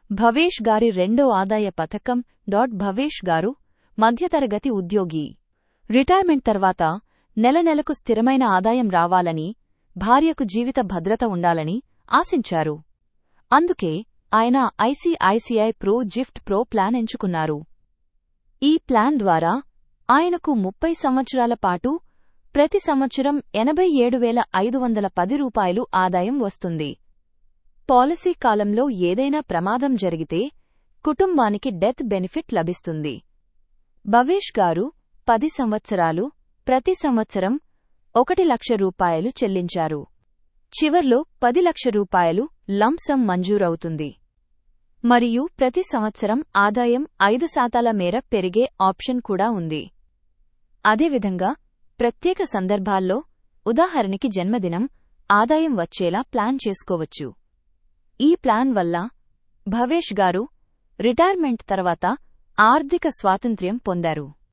భవేష్ గారి రెండో ఆదాయ పథకం డాట్ భవేష్ గారు మధ్యతరగతి ఉద్యోగి రిటైర్మెంట్ తర్వాత నెల నెలకు స్థిరమైన ఆదాయం రావాలని భార్యకు జీవిత భద్రత ఉండాలని ఆశించారు అందుకే ఆయన ICICI pro gift pro plan ఎంచుకున్నారు ఈ ప్లాన్ ద్వారా ఆయనకు ముప్పై సంవత్సరాల పాటు ప్రతి సంవత్సరం ఎనభై ఏడు వేల ఐదు వందల పది రూపాయలు ఆదాయం వస్తుంది పాలసీ కాలంలో ఏదైనా ప్రమాదం జరిగితే కుటుంబానికి డెత్ బెనిఫిట్ లభిస్తుంది భవేష్ గారు పది సంవత్సరాలు ప్రతి సంవత్సరం ఒకటి లక్ష రూపాయలు చెల్లించారు చివర్లో పది లక్ష రూపాయలు లంసమ్ మంజూరవుతుంది మరియు ప్రతి సంవత్సరం ఆదాయం ఐదు శాతాల మేర పెరిగే ఆప్షన్ కూడా ఉంది అదేవిధంగా ప్రత్యేక సందర్భాల్లో ఉదాహరణకి జన్మదినం ఆదాయం వచ్చేలా ప్లాన్ చేసుకోవచ్చు ఈ ప్లాన్ వల్ల భవేష్ గారు రిటైర్మెంట్ తర్వాత ఆర్థిక స్వాతంత్ర్యం పొందారు